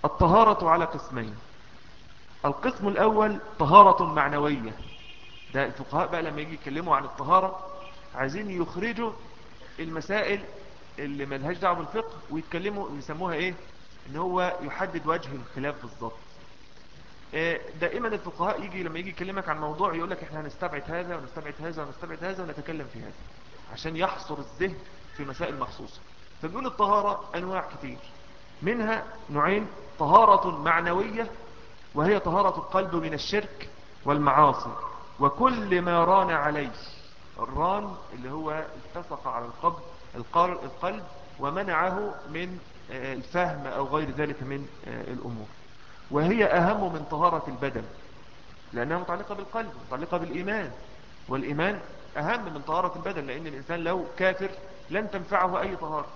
الطهارة على قسمين القسم الأول طهارة معنوية ده الفقهاء بقى لما يجي يتكلموا عن الطهارة عايزين يخرجوا المسائل اللي ملهاش دعوه بالفقه ويتكلموا يسموها ايه ان هو يحدد وجه الخلاف بالظبط آه، دائما الفقهاء يجي لما يجي يكلمك عن موضوع يقول لك احنا هنستبعد هذا ونستبعد هذا ونستبعد هذا ونتكلم في هذا عشان يحصر الذهن في مسائل مخصوصة فبيقول الطهارة انواع كتير منها نوعين طهارة معنوية وهي طهارة القلب من الشرك والمعاصي وكل ما ران عليه الران اللي هو اتفق على القلب القلب ومنعه من آه، الفهم أو غير ذلك من آه، الأمور وهي أهم من طهارة البدن لأنها متعلقة بالقلب متعلقة بالإيمان والإيمان أهم من طهارة البدن لأن الإنسان لو كافر لن تنفعه أي طهارة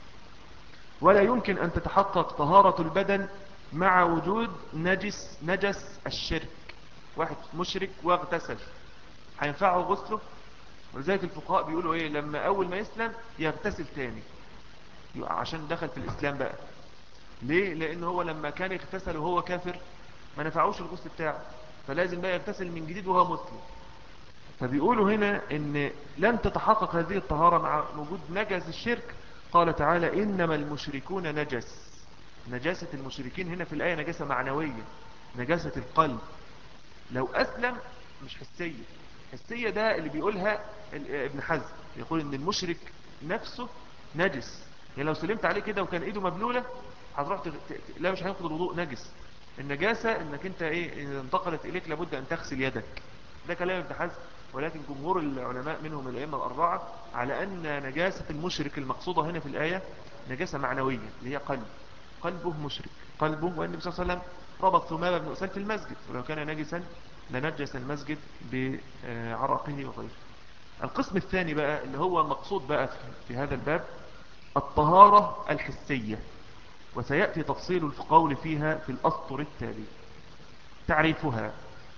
ولا يمكن أن تتحقق طهارة البدن مع وجود نجس نجس الشرك واحد مشرك واغتسل هينفعه غسله ولذلك الفقهاء بيقولوا ايه لما اول ما يسلم يغتسل تاني عشان دخل في الاسلام بقى ليه لان هو لما كان يغتسل وهو كافر ما نفعوش الغسل بتاعه فلازم بقى يغتسل من جديد وهو مسلم فبيقولوا هنا ان لن تتحقق هذه الطهارة مع وجود نجس الشرك قال تعالى انما المشركون نجس نجاسة المشركين هنا في الآية نجاسة معنوية نجاسة القلب لو أسلم مش حسية حسية ده اللي بيقولها ابن حزم يقول ان المشرك نفسه نجس يعني لو سلمت عليه كده وكان ايده مبلولة هتروح تغ... لا مش هينقض الوضوء نجس النجاسة انك انت ايه ان انتقلت اليك لابد ان تغسل يدك ده كلام ابن حزم ولكن جمهور العلماء منهم الائمه الاربعه على ان نجاسه المشرك المقصوده هنا في الايه نجاسه معنويه اللي هي قلب قلبه مشرك قلبه والنبي صلى الله عليه وسلم ربط ثمامه بن اسال في المسجد ولو كان نجسا لنجس المسجد بعرقه وغيره القسم الثاني بقى اللي هو مقصود بقى في هذا الباب الطهارة الحسية وسيأتي تفصيل القول فيها في الأسطر التالي تعريفها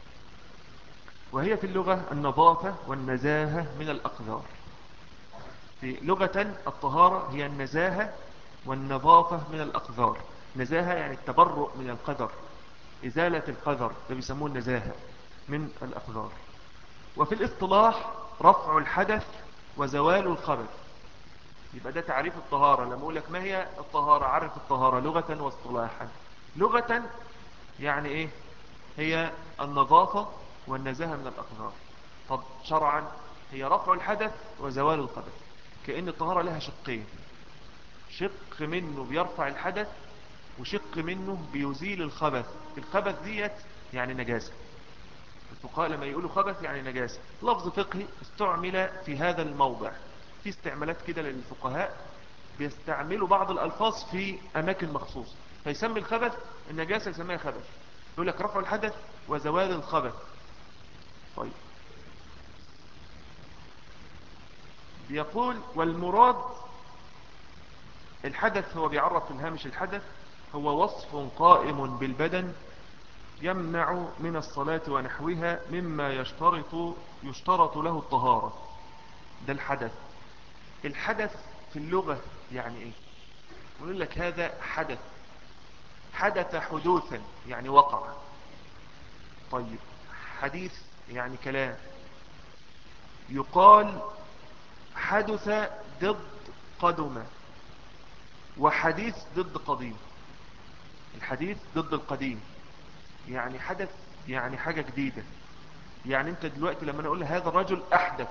وهي في اللغة النظافة والنزاهة من الأقذار في لغة الطهارة هي النزاهة والنظافة من الأقذار نزاهة يعني التبرؤ من القذر إزالة القذر ده بيسموه النزاهة من الأقذار وفي الاصطلاح رفع الحدث وزوال الخبث يبقى ده تعريف الطهارة لما أقول لك ما هي الطهارة عرف الطهارة لغة واصطلاحا لغة يعني إيه هي النظافة والنزاهة من الأقذار طب شرعا هي رفع الحدث وزوال الخبث كأن الطهارة لها شقين شق منه بيرفع الحدث وشق منه بيزيل الخبث الخبث ديت يعني نجاسة الفقهاء لما يقولوا خبث يعني نجاسة لفظ فقهي استعمل في هذا الموضع في استعمالات كده للفقهاء بيستعملوا بعض الألفاظ في أماكن مخصوصة فيسمي الخبث النجاسة يسميها خبث يقول لك رفع الحدث وزوال الخبث طيب بيقول والمراد الحدث هو بيعرف في الهامش الحدث هو وصف قائم بالبدن يمنع من الصلاة ونحوها مما يشترط يشترط له الطهارة ده الحدث الحدث في اللغة يعني ايه يقول لك هذا حدث حدث حدوثا يعني وقع طيب حديث يعني كلام يقال حدث ضد قدم وحديث ضد قديم الحديث ضد القديم يعني حدث يعني حاجة جديدة يعني انت دلوقتي لما نقول هذا الرجل احدث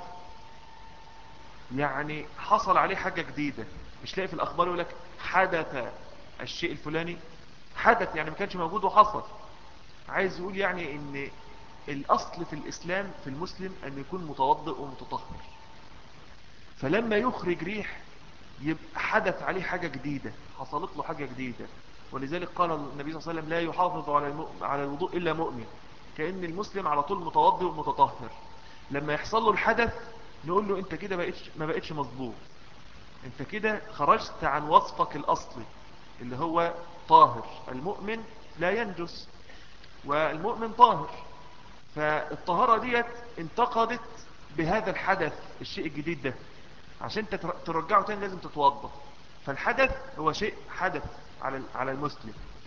يعني حصل عليه حاجة جديدة مش لاقي في الاخبار يقول لك حدث الشيء الفلاني حدث يعني ما كانش موجود وحصل عايز يقول يعني ان الاصل في الاسلام في المسلم ان يكون متوضئ ومتطهر فلما يخرج ريح يبقى حدث عليه حاجة جديدة حصلت له حاجة جديدة ولذلك قال النبي صلى الله عليه وسلم لا يحافظ على على الوضوء إلا مؤمن كأن المسلم على طول متوضئ ومتطهر لما يحصل له الحدث نقول له انت كده بقيتش ما بقتش مظبوط انت كده خرجت عن وصفك الأصلي اللي هو طاهر المؤمن لا ينجس والمؤمن طاهر فالطهارة ديت انتقدت بهذا الحدث الشيء الجديد ده عشان ترجعه تاني لازم تتوضى فالحدث هو شيء حدث على على المسلم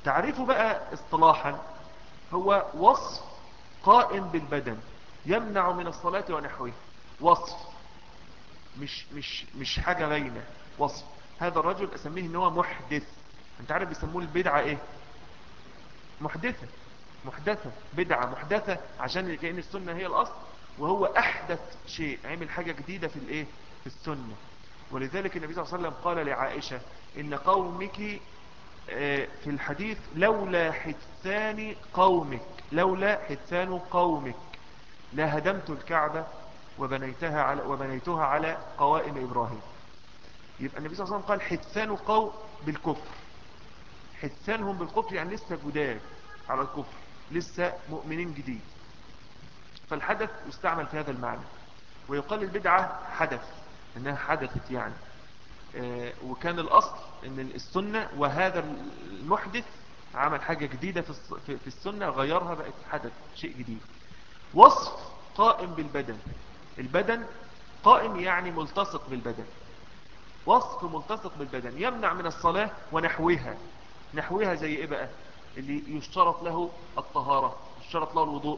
تعريفه بقى اصطلاحا هو وصف قائم بالبدن يمنع من الصلاة ونحوه وصف مش, مش, مش حاجة غينة وصف هذا الرجل أسميه ان هو محدث انت عارف بيسموه البدعة ايه محدثة محدثة بدعة محدثة عشان كأن السنة هي الأصل وهو أحدث شيء عمل حاجة جديدة في الايه في السنة ولذلك النبي صلى الله عليه وسلم قال لعائشة إن قومك آه، في الحديث لولا حدثان قومك لولا حدثان قومك لهدمت الكعبة وبنيتها على وبنيتها على قوائم إبراهيم يبقى النبي صلى الله عليه وسلم قال حدثان قوم بالكفر حدثانهم بالكفر يعني لسه جداد على الكفر لسه مؤمنين جديد فالحدث يستعمل في هذا المعنى ويقال البدعة حدث انها حدثت يعني آه، وكان الاصل ان السنة وهذا المحدث عمل حاجة جديدة في السنة غيرها بقت حدث شيء جديد وصف قائم بالبدن البدن قائم يعني ملتصق بالبدن وصف ملتصق بالبدن يمنع من الصلاة ونحوها نحوها زي ايه بقى اللي يشترط له الطهارة يشترط له الوضوء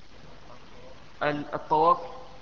الطواف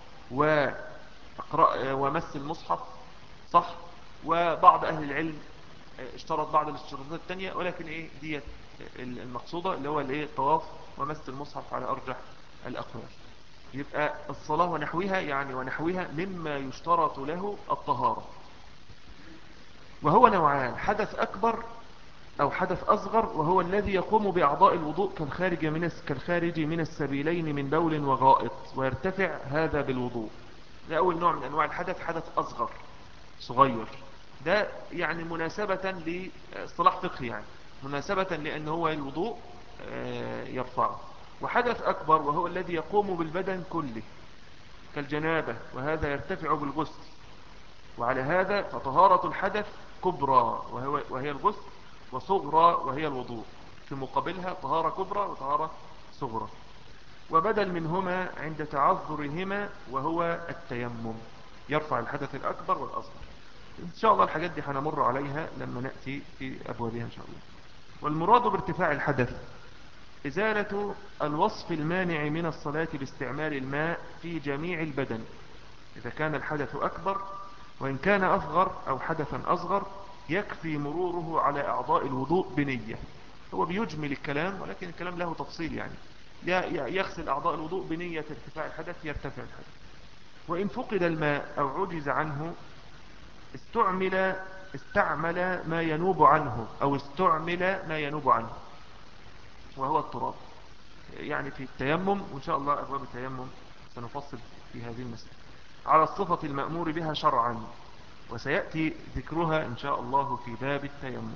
ومس المصحف صح وبعض اهل العلم اشترط بعض الاشتراطات التانية ولكن ايه دي المقصودة اللي هو الايه الطواف ومس المصحف على ارجح الاقوال يبقى الصلاة ونحوها يعني ونحوها مما يشترط له الطهارة وهو نوعان حدث أكبر أو حدث أصغر وهو الذي يقوم بأعضاء الوضوء كالخارج من كالخارج من السبيلين من بول وغائط ويرتفع هذا بالوضوء ده أول نوع من أنواع الحدث حدث أصغر صغير ده يعني مناسبة لاصطلاح فقهي يعني مناسبة لأن هو الوضوء آه، يرفعه وحدث أكبر وهو الذي يقوم بالبدن كله كالجنابة وهذا يرتفع بالغسل وعلى هذا فطهارة الحدث كبرى وهي الغسل وصغرى وهي الوضوء في مقابلها طهارة كبرى وطهارة صغرى وبدل منهما عند تعذرهما وهو التيمم يرفع الحدث الأكبر والأصغر إن شاء الله الحاجات دي هنمر عليها لما نأتي في أبوابها إن شاء الله والمراد بارتفاع الحدث إزالة الوصف المانع من الصلاة باستعمال الماء في جميع البدن إذا كان الحدث أكبر وإن كان أصغر أو حدثا أصغر يكفي مروره على أعضاء الوضوء بنية هو بيجمل الكلام ولكن الكلام له تفصيل يعني يغسل أعضاء الوضوء بنية ارتفاع الحدث يرتفع الحدث وإن فقد الماء أو عجز عنه استعمل استعمل ما ينوب عنه أو استعمل ما ينوب عنه وهو التراب يعني في التيمم وإن شاء الله أبواب التيمم سنفصل في هذه المسألة على الصفة المأمور بها شرعا وسيأتي ذكرها إن شاء الله في باب التيمم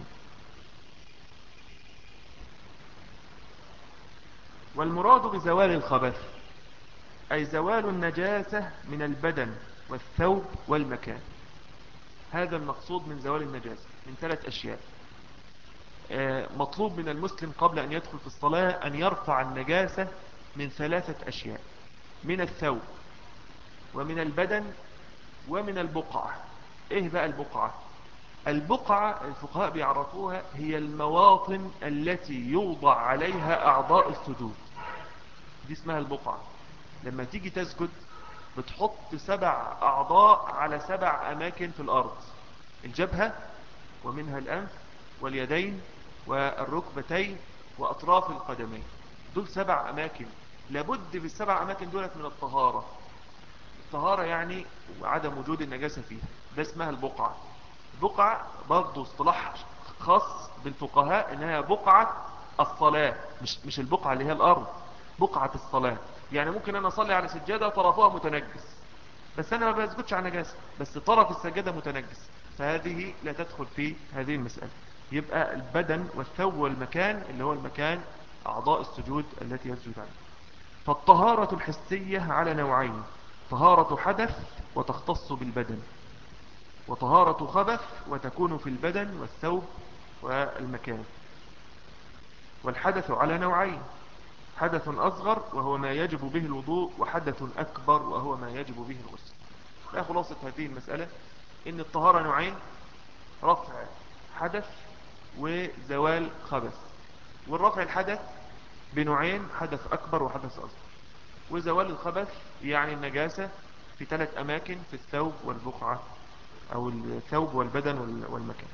والمراد بزوال الخبث أي زوال النجاسة من البدن والثوب والمكان هذا المقصود من زوال النجاسة من ثلاث أشياء آه، مطلوب من المسلم قبل أن يدخل في الصلاة أن يرفع النجاسة من ثلاثة أشياء من الثوب ومن البدن ومن البقعة ايه بقى البقعة البقعة الفقهاء بيعرفوها هي المواطن التي يوضع عليها اعضاء السجود دي اسمها البقعة لما تيجي تسجد بتحط سبع اعضاء على سبع اماكن في الارض الجبهة ومنها الانف واليدين والركبتين واطراف القدمين دول سبع اماكن لابد بالسبع اماكن دولت من الطهارة الطهارة يعني عدم وجود النجاسة فيها ده اسمها البقعة بقعة برضو اصطلاح خاص بالفقهاء انها بقعة الصلاة مش, مش البقعة اللي هي الارض بقعة الصلاة يعني ممكن انا اصلي على سجادة طرفها متنجس بس انا ما بسجدش على نجاسة بس طرف السجادة متنجس فهذه لا تدخل في هذه المسألة يبقى البدن والثوب والمكان اللي هو المكان اعضاء السجود التي يسجد عليها فالطهارة الحسية على نوعين طهارة حدث وتختص بالبدن وطهارة خبث وتكون في البدن والثوب والمكان والحدث على نوعين حدث أصغر وهو ما يجب به الوضوء وحدث أكبر وهو ما يجب به الغسل لا خلاصة هذه المسألة إن الطهارة نوعين رفع حدث وزوال خبث والرفع الحدث بنوعين حدث أكبر وحدث أصغر وزوال الخبث يعني النجاسة في ثلاث أماكن في الثوب والبقعة أو الثوب والبدن والمكان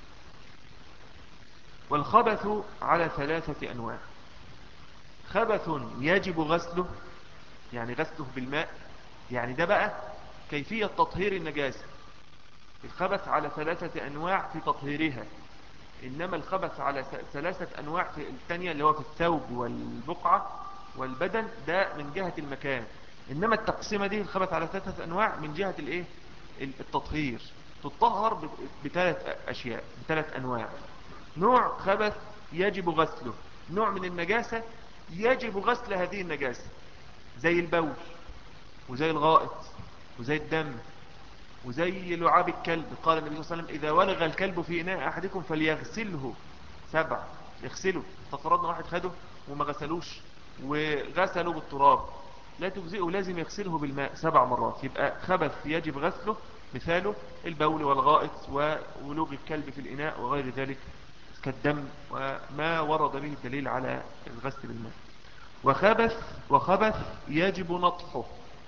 والخبث على ثلاثة أنواع خبث يجب غسله يعني غسله بالماء يعني ده بقى كيفية تطهير النجاسة الخبث على ثلاثة أنواع في تطهيرها إنما الخبث على ثلاثة أنواع في الثانية اللي هو في الثوب والبقعة والبدن ده من جهة المكان إنما التقسيمة دي الخبث على ثلاثة أنواع من جهة الإيه التطهير تطهر بثلاث أشياء بثلاث أنواع نوع خبث يجب غسله نوع من النجاسة يجب غسل هذه النجاسة زي البول وزي الغائط وزي الدم وزي لعاب الكلب قال النبي صلى الله عليه وسلم إذا ولغ الكلب في إناء أحدكم فليغسله سبع يغسله ففرضنا واحد خده وما غسلوش وغسله بالتراب لا تجزئه لازم يغسله بالماء سبع مرات يبقى خبث يجب غسله مثاله البول والغائط وولوغ الكلب في الإناء وغير ذلك كالدم وما ورد به الدليل على الغسل بالماء وخبث وخبث يجب نطحه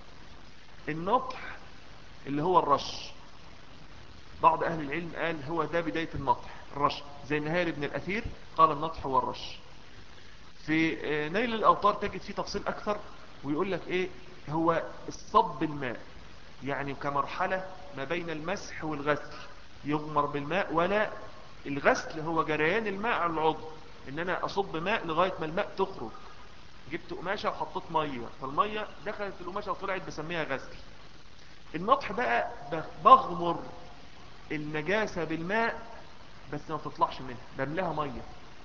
النطح اللي هو الرش بعض أهل العلم قال هو ده بداية النطح الرش زي النهاية ابن الأثير قال النطح هو الرش في نيل الأوطار تجد فيه تفصيل أكثر ويقول لك إيه هو الصب الماء يعني كمرحلة ما بين المسح والغسل يغمر بالماء ولا الغسل هو جريان الماء على العضو ان انا اصب ماء لغاية ما الماء تخرج جبت قماشة وحطيت مية فالمية دخلت في القماشة وطلعت بسميها غسل النطح بقى بغمر النجاسة بالماء بس ما تطلعش منها بملاها مية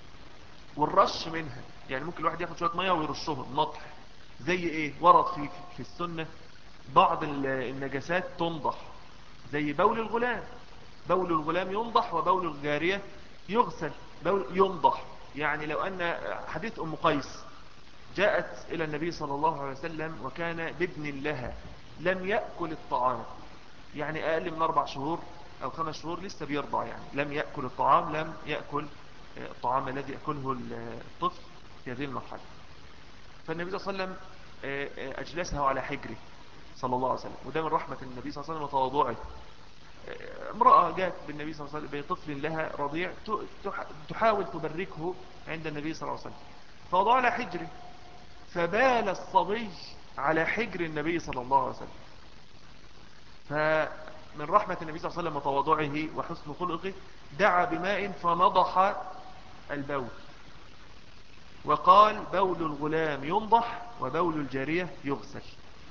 والرش منها يعني ممكن الواحد ياخد شوية مية ويرشهم نطح زي ايه ورد في, في السنة بعض النجاسات تنضح زي بول الغلام بول الغلام ينضح وبول الجارية يغسل بول ينضح يعني لو أن حديث أم قيس جاءت إلى النبي صلى الله عليه وسلم وكان بابن لها لم يأكل الطعام يعني أقل من أربع شهور أو خمس شهور لسه بيرضع يعني لم يأكل الطعام لم يأكل الطعام الذي يأكله الطفل في هذه المرحلة فالنبي صلى الله عليه وسلم أجلسه على حجره صلى الله عليه وسلم وده من رحمة النبي صلى الله عليه وسلم وتواضعه امرأة جاءت بالنبي صلى الله عليه وسلم بطفل لها رضيع تحاول تبركه عند النبي صلى الله عليه وسلم فوضع على حجره فبال الصبي على حجر النبي صلى الله عليه وسلم فمن رحمة النبي صلى الله عليه وسلم وتواضعه وحسن خلقه دعا بماء فنضح البول وقال بول الغلام ينضح وبول الجارية يغسل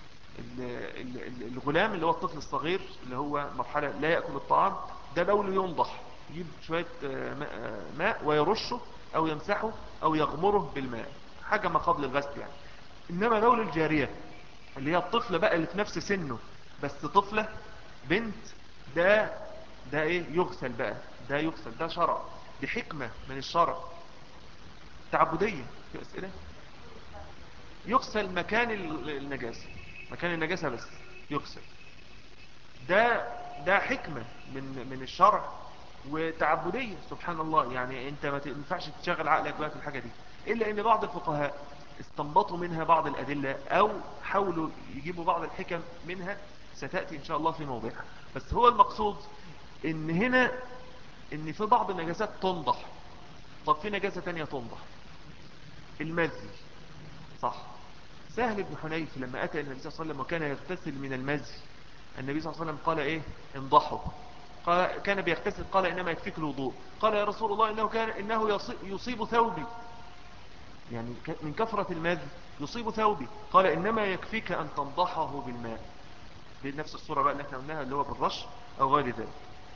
الغلام اللي هو الطفل الصغير اللي هو مرحلة لا يأكل الطعام ده بوله ينضح يجيب شوية ماء ويرشه او يمسحه او يغمره بالماء حاجة ما قبل الغسل يعني انما بول الجارية اللي هي الطفلة بقى اللي في نفس سنه بس طفلة بنت ده ده ايه يغسل بقى ده يغسل ده شرع دي حكمة من الشرع تعبدية في اسئلة يغسل مكان النجاسة مكان النجاسة بس يغسل ده ده حكمة من من الشرع وتعبدية سبحان الله يعني انت ما ينفعش تشغل عقلك بقى في الحاجة دي الا ان بعض الفقهاء استنبطوا منها بعض الادلة او حاولوا يجيبوا بعض الحكم منها ستأتي ان شاء الله في موضعها بس هو المقصود ان هنا ان في بعض النجاسات تنضح طب في نجاسة تانية تنضح المزي صح سهل بن حنيف لما أتى النبي صلى الله عليه وسلم وكان يغتسل من المزي النبي صلى الله عليه وسلم قال إيه انضحوا قال كان بيغتسل قال إنما يكفيك الوضوء قال يا رسول الله إنه, كان إنه يصيب ثوبي يعني من كثرة المزي يصيب ثوبي قال إنما يكفيك أن تنضحه بالماء بنفس الصورة بقى اللي احنا قلناها اللي هو بالرش أو غير ذلك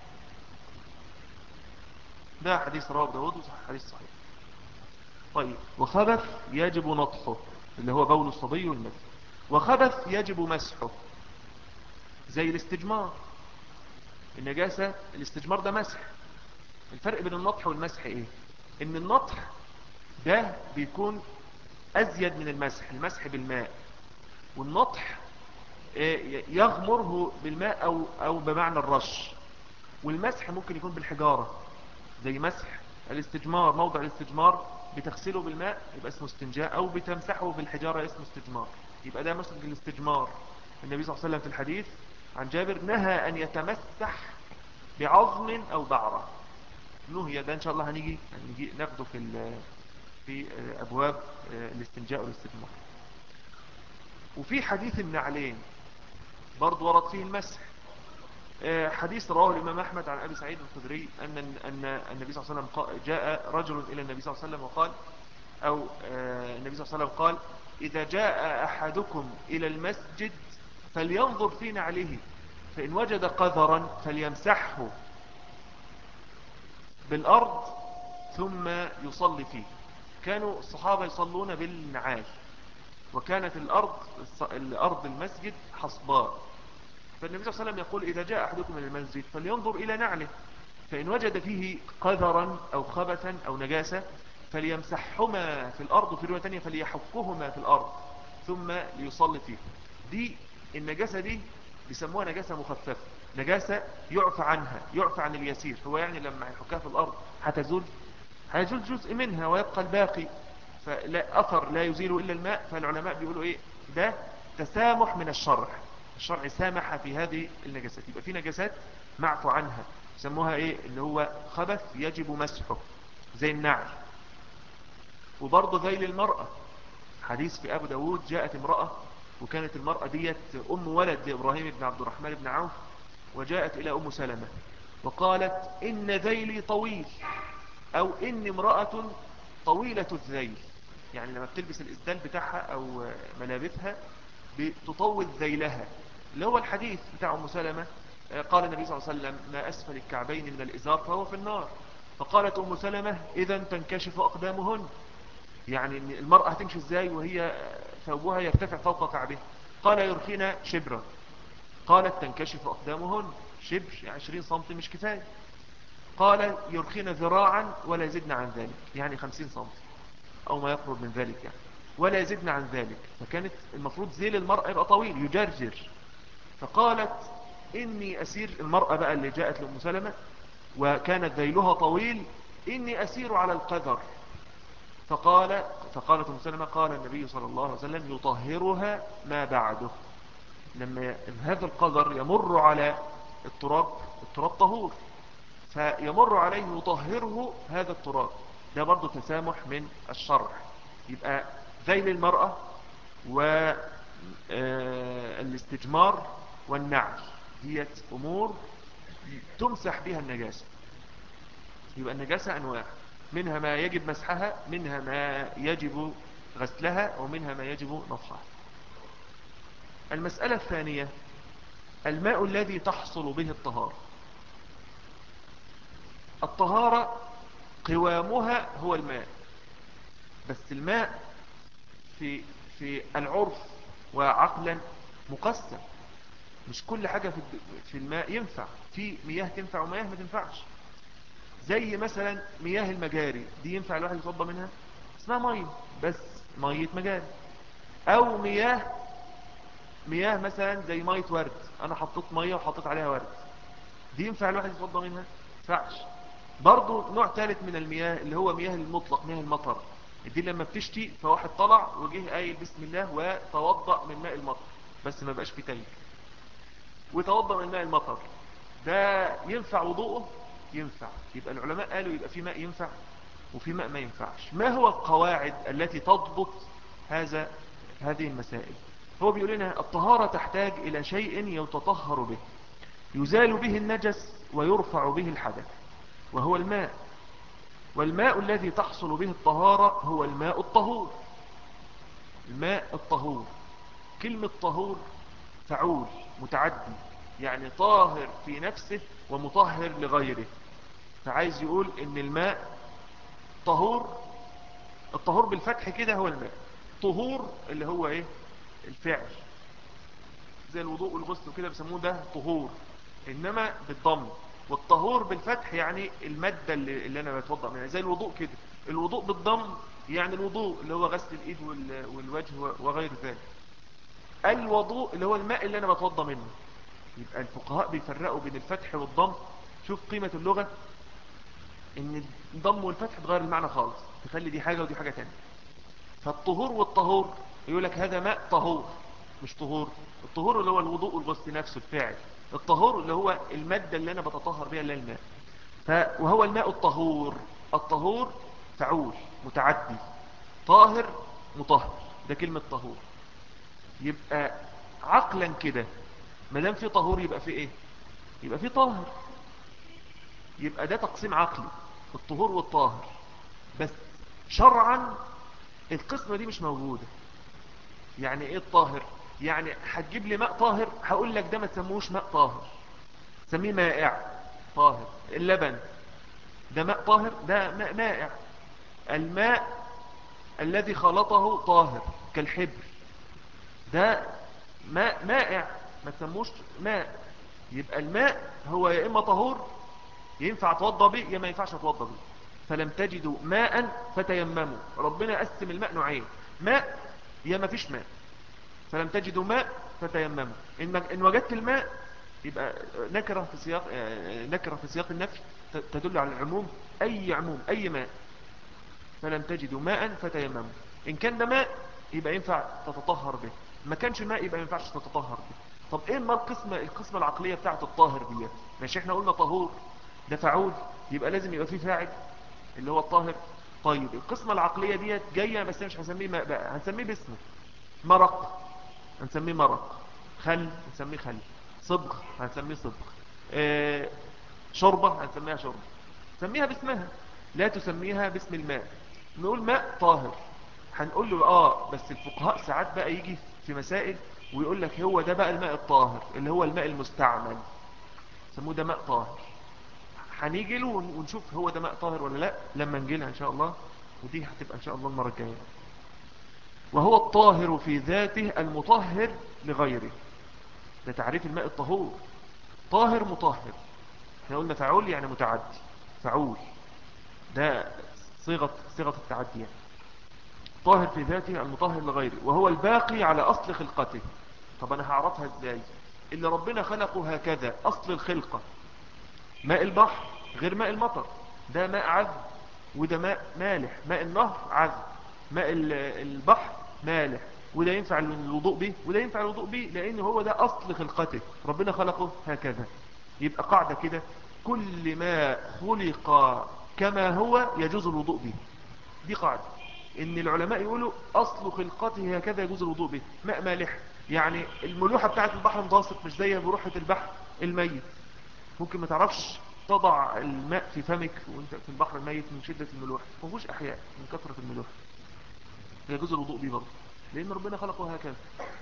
ده حديث رواه داود وصح حديث صحيح طيب وخبث يجب نطحه اللي هو بول الصبي والمثل وخبث يجب مسحه زي الاستجمار النجاسة الاستجمار ده مسح الفرق بين النطح والمسح ايه ان النطح ده بيكون ازيد من المسح المسح بالماء والنطح يغمره بالماء او, أو بمعنى الرش والمسح ممكن يكون بالحجارة زي مسح الاستجمار موضع الاستجمار بتغسله بالماء يبقى اسمه استنجاء او بتمسحه بالحجارة اسمه استجمار يبقى ده مسلك الاستجمار النبي صلى الله عليه وسلم في الحديث عن جابر نهى ان يتمسح بعظم او بعرة نهي ده ان شاء الله هنيجي هنيجي ناخده في في ابواب الاستنجاء والاستجمار وفي حديث النعلين برضو ورد فيه المسح آه، حديث رواه الإمام أحمد عن أبي سعيد الخدري أن أن النبي صلى الله عليه وسلم جاء رجل إلى النبي صلى الله عليه وسلم وقال أو آه، النبي صلى الله عليه وسلم قال إذا جاء أحدكم إلى المسجد فلينظر في نعله فإن وجد قذرا فليمسحه بالأرض ثم يصلي فيه كانوا الصحابة يصلون بالنعال وكانت الأرض الأرض المسجد حصباء فالنبي صلى الله عليه وسلم يقول إذا جاء أحدكم إلى المسجد فلينظر إلى نعله فإن وجد فيه قذرا أو خبثا أو نجاسة فليمسحهما في الأرض وفي رواية ثانية فليحفهما في الأرض ثم ليصلي فيه دي النجاسة دي بيسموها نجاسة مخففة نجاسة يعفى عنها يعفى عن اليسير هو يعني لما يحكها في الأرض هتزول هيزول جزء منها ويبقى الباقي فلا أثر لا يزيل إلا الماء فالعلماء بيقولوا إيه ده تسامح من الشرع الشرع سامح في هذه النجاسات يبقى في نجاسات معفو عنها يسموها ايه اللي هو خبث يجب مسحه زي النعل وبرضه زي للمرأة حديث في أبو داود جاءت امرأة وكانت المرأة ديت أم ولد لإبراهيم بن عبد الرحمن بن عوف وجاءت إلى أم سلمة وقالت إن ذيلي طويل أو إن امرأة طويلة الذيل يعني لما بتلبس الإسدال بتاعها أو ملابسها بتطول ذيلها اللي هو الحديث بتاع أم سلمة آه، قال النبي صلى الله عليه وسلم ما أسفل الكعبين من الإزار فهو في النار فقالت أم سلمة إذا تنكشف أقدامهن يعني المرأة هتمشي إزاي وهي ثوبها يرتفع فوق كعبها قال يرخينا شبرا قالت تنكشف أقدامهن شبر 20 سم مش كفاية قال يرخينا ذراعا ولا يزدنا عن ذلك يعني 50 سم أو ما يقرب من ذلك يعني ولا يزدنا عن ذلك فكانت المفروض ذيل المرأة يبقى طويل يجرجر فقالت إني أسير المرأة بقى اللي جاءت لأم سلمة وكانت ذيلها طويل إني أسير على القدر فقال فقالت أم سلمة قال النبي صلى الله عليه وسلم يطهرها ما بعده لما هذا القدر يمر على التراب التراب طهور فيمر عليه يطهره هذا التراب ده برضو تسامح من الشرع يبقى ذيل المرأة والاستجمار آه، والنعل هي أمور تمسح بها النجاسة يبقى النجاسة أنواع منها ما يجب مسحها منها ما يجب غسلها ومنها ما يجب نطحها المسألة الثانية الماء الذي تحصل به الطهارة الطهارة قوامها هو الماء بس الماء في في العرف وعقلا مقسم مش كل حاجة في في الماء ينفع في مياه تنفع ومياه ما تنفعش زي مثلا مياه المجاري دي ينفع الواحد يصب منها اسمها مية بس مية مجاري او مياه مياه مثلا زي مية ورد انا حطيت مية وحطيت عليها ورد دي ينفع الواحد يصب منها ينفعش برضو نوع ثالث من المياه اللي هو مياه المطلق مياه المطر دي لما بتشتي فواحد طلع وجه قايل بسم الله وتوضأ من ماء المطر بس ما بقاش فيه تلج وتوضأ من ماء المطر ده ينفع وضوءه ينفع يبقى العلماء قالوا يبقى في ماء ينفع وفي ماء ما ينفعش ما هو القواعد التي تضبط هذا هذه المسائل هو بيقول لنا الطهارة تحتاج إلى شيء يتطهر به يزال به النجس ويرفع به الحدث وهو الماء والماء الذي تحصل به الطهارة هو الماء الطهور الماء الطهور كلمة طهور فعول متعدي يعني طاهر في نفسه ومطهر لغيره فعايز يقول ان الماء طهور الطهور بالفتح كده هو الماء طهور اللي هو ايه الفعل زي الوضوء والغسل وكده بيسموه ده طهور انما بالضم والطهور بالفتح يعني المادة اللي, اللي انا بتوضأ منها زي الوضوء كده الوضوء بالضم يعني الوضوء اللي هو غسل الايد والوجه وغير ذلك الوضوء اللي هو الماء اللي انا بتوضى منه يبقى الفقهاء بيفرقوا بين الفتح والضم شوف قيمة اللغة ان الضم والفتح تغير المعنى خالص تخلي دي حاجة ودي حاجة تانية فالطهور والطهور يقول لك هذا ماء طهور مش طهور الطهور اللي هو الوضوء والغسل نفسه الفاعل الطهور اللي هو المادة اللي انا بتطهر بها اللي الماء وهو الماء الطهور الطهور فعول متعدي طاهر مطهر ده كلمة طهور يبقى عقلا كده ما دام في طهور يبقى في ايه يبقى في طاهر يبقى ده تقسيم عقلي الطهور والطاهر بس شرعا القسمة دي مش موجودة يعني ايه الطاهر يعني هتجيب لي ماء طاهر هقول لك ده ما تسموش ماء طاهر سميه مائع طاهر اللبن ده ماء طاهر ده ماء مائع الماء الذي خلطه طاهر كالحبر ده ماء مائع ما تسموش ماء يبقى الماء هو يا إما طهور ينفع توضى به يا ما ينفعش توضى به فلم تجدوا ماء فتيمموا ربنا قسم الماء نوعين ماء يا ما فيش ماء فلم تجدوا ماء فتيمموا إن, إن وجدت الماء يبقى نكرة في سياق نكرة في سياق النفي تدل على العموم أي عموم أي ماء فلم تجدوا ماء فتيمموا إن كان ده ماء يبقى ينفع تتطهر به ما كانش ماء يبقى ما ينفعش تتطهر به طب ايه ما القسمة القسمة العقلية بتاعت الطاهر دي ماشي احنا قلنا طهور ده فعول يبقى لازم يبقى فيه فاعل اللي هو الطاهر طيب القسمة العقلية ديت جاية بس مش هنسميه ماء بقى هنسميه باسمه مرق هنسميه مرق خل هنسميه خل صبغ هنسميه صبغ اه شربة هنسميها شربة سميها باسمها لا تسميها باسم الماء نقول ماء طاهر هنقول له اه بس الفقهاء ساعات بقى يجي في مسائل ويقول لك هو ده بقى الماء الطاهر اللي هو الماء المستعمل سموه ده ماء طاهر هنيجي له ونشوف هو ده ماء طاهر ولا لا لما نجي لها ان شاء الله ودي هتبقى ان شاء الله المره الجايه وهو الطاهر في ذاته المطهر لغيره ده تعريف الماء الطهور طاهر مطهر احنا قلنا فعول يعني متعدي فعول ده صيغه صيغه التعدي يعني طاهر في ذاته المطهر لغيره وهو الباقي على أصل خلقته طب أنا هعرفها إزاي اللي ربنا خلقه هكذا أصل الخلقة ماء البحر غير ماء المطر ده ماء عذب وده ماء مالح ماء النهر عذب ماء البحر مالح وده ينفع الوضوء به وده ينفع الوضوء به لأن هو ده أصل خلقته ربنا خلقه هكذا يبقى قاعدة كده كل ما خلق كما هو يجوز الوضوء به دي قاعدة ان العلماء يقولوا اصل خلقته هكذا يجوز الوضوء به ماء مالح يعني الملوحة بتاعت البحر المتوسط مش زي ملوحة البحر الميت ممكن ما تعرفش تضع الماء في فمك وانت في البحر الميت من شدة الملوحة ما فيهوش احياء من كثرة الملوحة يجوز الوضوء به برضه لان ربنا خلقه هكذا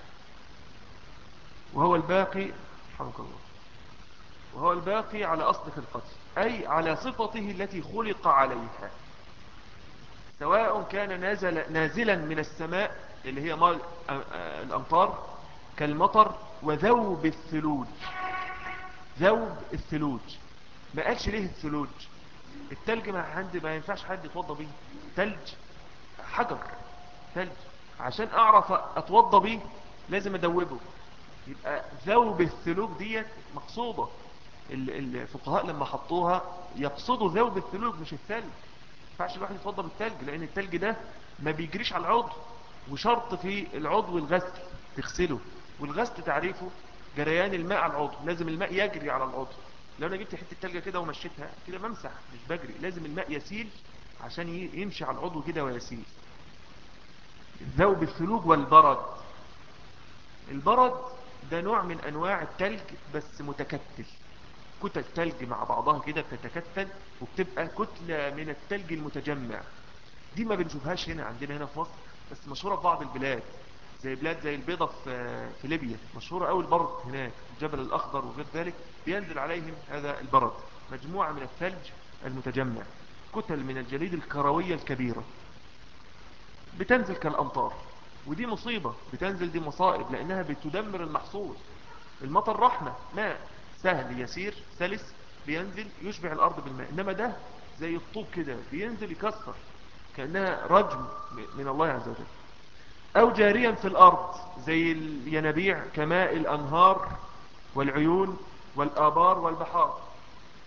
وهو الباقي حمك الله وهو الباقي على اصل خلقته اي على صفته التي خلق عليها سواء كان نازل نازلا من السماء اللي هي مال الأمطار كالمطر وذوب الثلوج ذوب الثلوج ما قالش ليه الثلوج التلج ما عندي ما ينفعش حد يتوضى بيه تلج حجر تلج عشان اعرف اتوضى بيه لازم ادوبه يبقى ذوب الثلوج ديت مقصودة الفقهاء لما حطوها يقصدوا ذوب الثلوج مش الثلج ينفعش الواحد يتوضى بالتلج لان التلج ده ما بيجريش على العضو وشرط في العضو الغسل تغسله والغسل تعريفه جريان الماء على العضو لازم الماء يجري على العضو لو انا جبت حته تلجه كده ومشيتها كده بمسح مش بجري لازم الماء يسيل عشان يمشي على العضو كده ويسيل ذوب الثلوج والبرد البرد ده نوع من انواع التلج بس متكتل كتل تلج مع بعضها كده بتتكتل وبتبقى كتلة من التلج المتجمع دي ما بنشوفهاش هنا عندنا هنا في مصر بس مشهورة في بعض البلاد زي بلاد زي البيضة في, في ليبيا مشهورة قوي البرد هناك الجبل الأخضر وغير ذلك بينزل عليهم هذا البرد مجموعة من الثلج المتجمع كتل من الجليد الكروية الكبيرة بتنزل كالأمطار ودي مصيبة بتنزل دي مصائب لأنها بتدمر المحصول المطر رحمة ماء سهل يسير سلس بينزل يشبع الأرض بالماء إنما ده زي الطوب كده بينزل يكسر كأنها رجم من الله عز وجل أو جاريا في الأرض زي الينابيع كماء الأنهار والعيون والآبار والبحار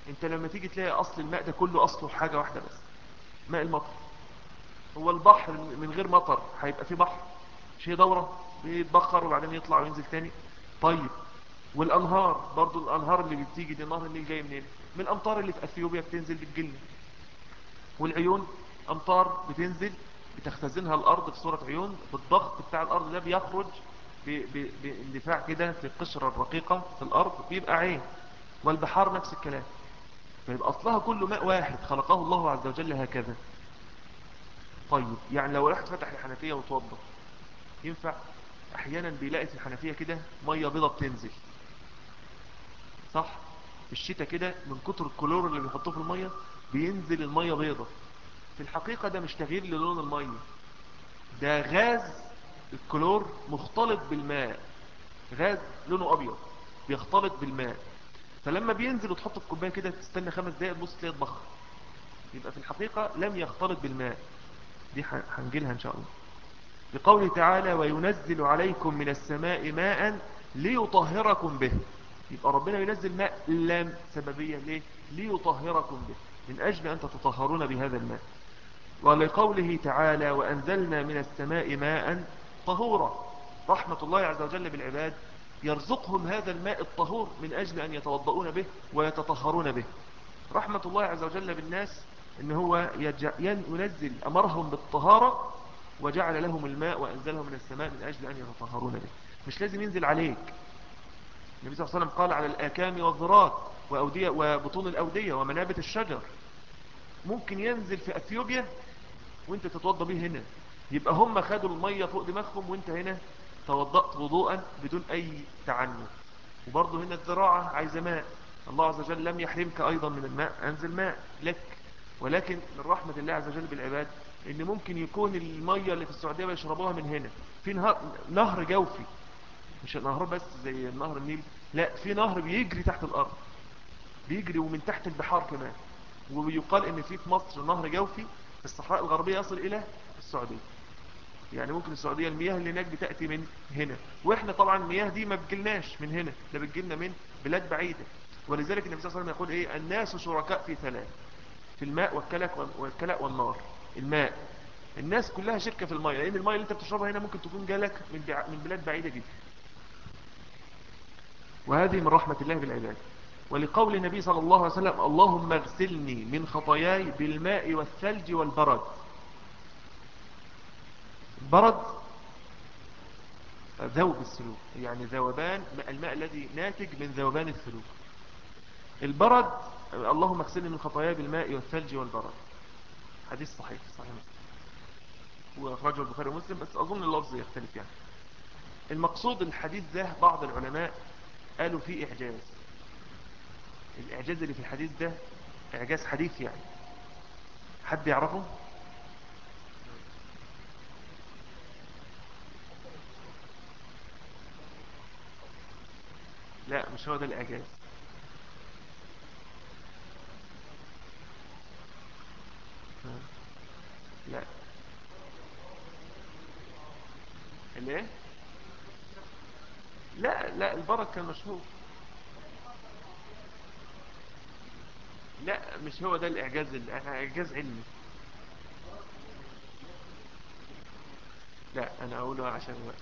انت لما تيجي تلاقي اصل الماء ده كله اصله حاجة واحدة بس ماء المطر هو البحر من غير مطر هيبقى فيه بحر شيء دورة بيتبخر وبعدين يطلع وينزل تاني طيب والانهار برضو الانهار اللي بتيجي دي نهر النيل جاي منين من الامطار اللي في اثيوبيا بتنزل بتجلنا والعيون امطار بتنزل بتختزنها الارض في صورة عيون بالضغط بتاع الارض ده بيخرج باندفاع كده في القشرة الرقيقة في الارض بيبقى عين والبحار نفس الكلام فيبقى اصلها كله ماء واحد خلقه الله عز وجل هكذا طيب يعني لو رحت فتح الحنفية وتوضى ينفع احيانا بيلاقي في الحنفية كده مية بيضة بتنزل صح في الشتاء كده من كتر الكلور اللي بيحطوه في المية بينزل المية بيضة في الحقيقة ده مش تغيير للون المية ده غاز الكلور مختلط بالماء غاز لونه ابيض بيختلط بالماء فلما بينزل وتحطه في كوبايه كده تستنى خمس دقايق تبص تلاقيه اتبخر يبقى في الحقيقة لم يختلط بالماء دي هنجيلها ان شاء الله بقوله تعالى وينزل عليكم من السماء ماء ليطهركم به يبقى ربنا ينزل ماء لام سببية ليه ليطهركم به من أجل أن تتطهرون بهذا الماء ولقوله تعالى وأنزلنا من السماء ماء طهورا رحمة الله عز وجل بالعباد يرزقهم هذا الماء الطهور من أجل أن يتوضؤون به ويتطهرون به رحمة الله عز وجل بالناس ان هو ينزل امرهم بالطهارة وجعل لهم الماء وانزلهم من السماء من اجل ان يتطهرون به مش لازم ينزل عليك النبي صلى الله عليه وسلم قال على الاكام والذرات وأودية وبطون الاودية ومنابت الشجر ممكن ينزل في اثيوبيا وانت تتوضى به هنا يبقى هم خدوا المية فوق دماغهم وانت هنا توضأت وضوءا بدون اي تعنت وبرضه هنا الزراعة عايزة ماء الله عز وجل لم يحرمك ايضا من الماء انزل ماء لك ولكن من رحمة الله عز وجل بالعباد ان ممكن يكون المية اللي في السعودية بيشربوها من هنا في نهر, نهر جوفي مش نهر بس زي نهر النيل لا في نهر بيجري تحت الارض بيجري ومن تحت البحار كمان ويقال ان في في مصر نهر جوفي في الصحراء الغربية يصل الى السعودية يعني ممكن السعودية المياه اللي هناك بتأتي من هنا واحنا طبعا المياه دي ما بتجلناش من هنا ده بتجلنا من بلاد بعيدة ولذلك النبي صلى الله عليه وسلم يقول ايه الناس شركاء في ثلاث في الماء والكلك والكلأ والنار الماء الناس كلها شركة في الماء لأن الماء اللي انت بتشربها هنا ممكن تكون جالك من بلاد بعيدة جدا وهذه من رحمة الله بالعباد ولقول النبي صلى الله عليه وسلم اللهم اغسلني من خطاياي بالماء والثلج والبرد برد ذوب السلوك يعني ذوبان الماء الذي ناتج من ذوبان السلوك البرد اللهم اغسلني من خطاياي بالماء والثلج والبرد حديث صحيح صحيح واخرجه البخاري ومسلم بس اظن اللفظ يختلف يعني المقصود الحديث ده بعض العلماء قالوا فيه اعجاز الاعجاز اللي في الحديث ده اعجاز حديث يعني حد يعرفه لا مش هو ده الاعجاز لا الايه لا لا البرد كان مشهور لا مش هو ده الاعجاز اعجاز علمي لا انا اقوله عشان الوقت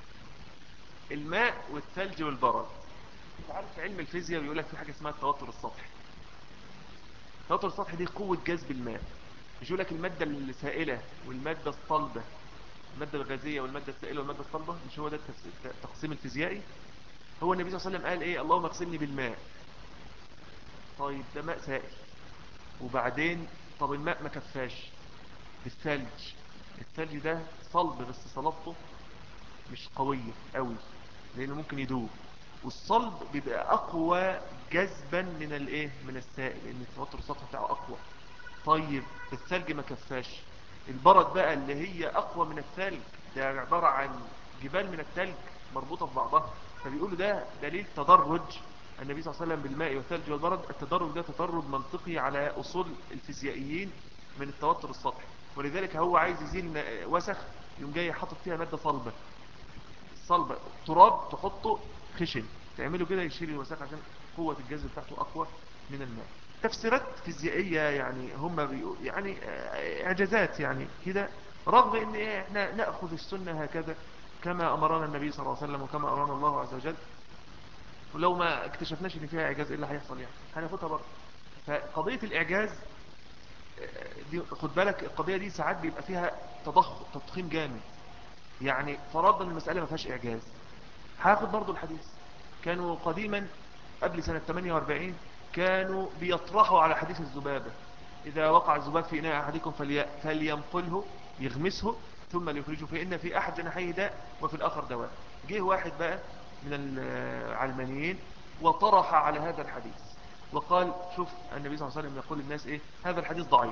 الماء والثلج والبرد انت عارف علم الفيزياء بيقول لك في حاجه اسمها التوتر السطحي التوتر السطحي دي قوه جذب الماء مش يقول لك المادة السائلة والمادة الصلبة المادة الغازية والمادة السائلة والمادة الصلبة مش هو ده التقسيم الفيزيائي هو النبي صلى الله عليه وسلم قال ايه اللهم اغسلني بالماء طيب ده ماء سائل وبعدين طب الماء ما كفاش بالثلج الثلج ده صلب بس صلبته مش قوية قوي لانه ممكن يدوب والصلب بيبقى اقوى جذبا من الايه من السائل لان التوتر السطحي بتاعه اقوى طيب الثلج ما كفاش البرد بقى اللي هي اقوى من الثلج ده عبارة عن جبال من الثلج مربوطة في بعضها فبيقولوا ده دليل تدرج النبي صلى الله عليه وسلم بالماء والثلج والبرد التدرج ده تدرج منطقي على اصول الفيزيائيين من التوتر السطحي ولذلك هو عايز يزيل وسخ يوم جاي حاطط فيها مادة صلبة صلبة تراب تحطه خشن تعمله كده يشيل الوسخ عشان قوة الجذب بتاعته اقوى من الماء تفسيرات فيزيائية يعني هم يعني اعجازات يعني كده رغم ان إيه احنا نأخذ السنة هكذا كما امرنا النبي صلى الله عليه وسلم وكما امرنا الله عز وجل ولو ما اكتشفناش ان فيها اعجاز ايه اللي هيحصل يعني هناخدها برضه فقضية الاعجاز دي خد بالك القضية دي ساعات بيبقى فيها تضخ تضخيم جامد يعني فرضنا المسألة ما فيهاش اعجاز هاخد برضه الحديث كانوا قديما قبل سنة 48 كانوا بيطرحوا على حديث الذبابة إذا وقع الذباب في إناء أحدكم فلي... فلينقله يغمسه ثم ليخرجه فإن في أحد جناحيه داء وفي الآخر دواء جه واحد بقى من العلمانيين وطرح على هذا الحديث وقال شوف النبي صلى الله عليه وسلم يقول للناس إيه هذا الحديث ضعيف